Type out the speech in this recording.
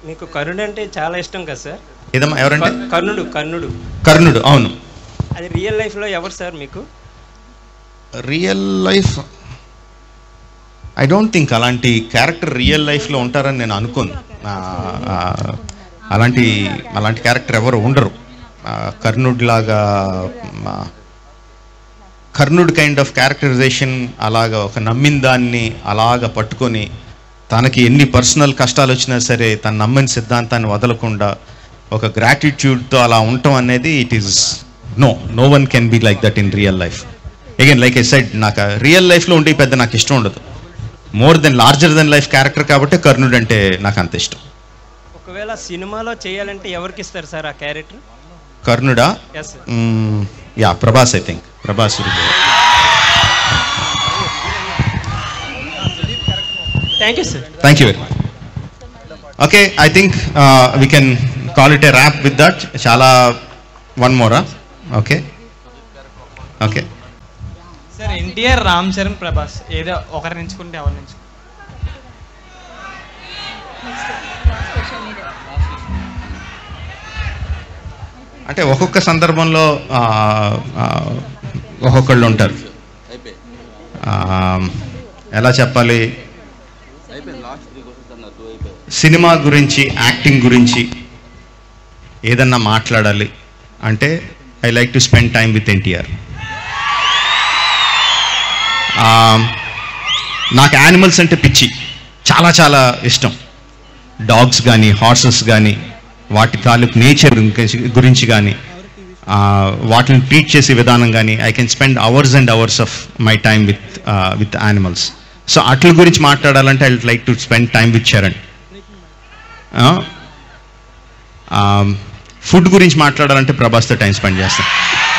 మీకు కర్ణుడు అంటే చాలా ఇష్టం కదా సార్ ఏదమ్మా ఎవరంటే క- కర్ణుడు కర్ణుడు కర్ణుడు అవును అది రియల్ లైఫ్లో ఎవరు సార్ మీకు real life I don't think అలాంటి క్యారెక్టర్ రియల్ లైఫ్లో ఉంటారని నేను అనుకోను ఆ, ఆ, అలాంటి అలాంటి క్యారెక్టర్ ఎవరు ఉండరు ఆ, కర్ణుడి లాగా ఆ, కర్ణుడ్ కైండ్ ఆఫ్ క్యారెక్టరైజేషన్ అలాగా ఒక నమ్మిన దాన్ని అలాగా పట్టుకొని తనకి ఎన్ని పర్సనల్ కష్టాలు వచ్చినా సరే తను నమ్మిన సిద్ధాంతాన్ని వదలకుండా ఒక గ్రాటిట్యూడ్తో అలా ఉండటం అనేది it is no no one can be like that in real life again like I side నాకు రియల్ లైఫ్లో ఉంటే పెద్ద నాకు ఇష్టం ఉండదు more then larger then life character కాబట్టి కర్ణుడు అంటే నాకు అంత ఇష్టం ఒకవేళ సినిమాలో చేయాలంటే ఎవరికి ఇస్తారు సార్ ఆ క్యారెక్టర్ కర్ణుడా yes sir ya Prabhas I think Prabhas thank you sir thank you very much okay I think we can call it a wrap with that చాలా వన్ మోరా okay okay sir NTR Ram Charan Prabhas ఏదో ఒకరిని ఎంచుకుంటే ఎవరిని ఎంచుకుంటారు అంటే ఒక్కొక్క సందర్భంలో ఆ, ఆ, ఒక్కొక్కళ్ళు ఉంటారు ఆ, ఎలా చెప్పాలి సినిమా గురించి యాక్టింగ్ గురించి ఏదన్నా మాట్లాడాలి అంటే I like to spend time with NTR నాకు యానిమల్స్ అంటే పిచ్చి చాలా చాలా ఇష్టం డాగ్స్ కానీ హార్సెస్ కానీ వాటి తాలూకు నేచర్ గురించి కానీ వాటిని ట్రీట్ చేసే విధానం కానీ I can spend hours and hours of my time with with animals so అట్ల గురించి మాట్లాడాలంటే I like to spend time with Charan food గురించి మాట్లాడాలంటే ప్రభాస్తో టైం స్పెండ్ చేస్తాను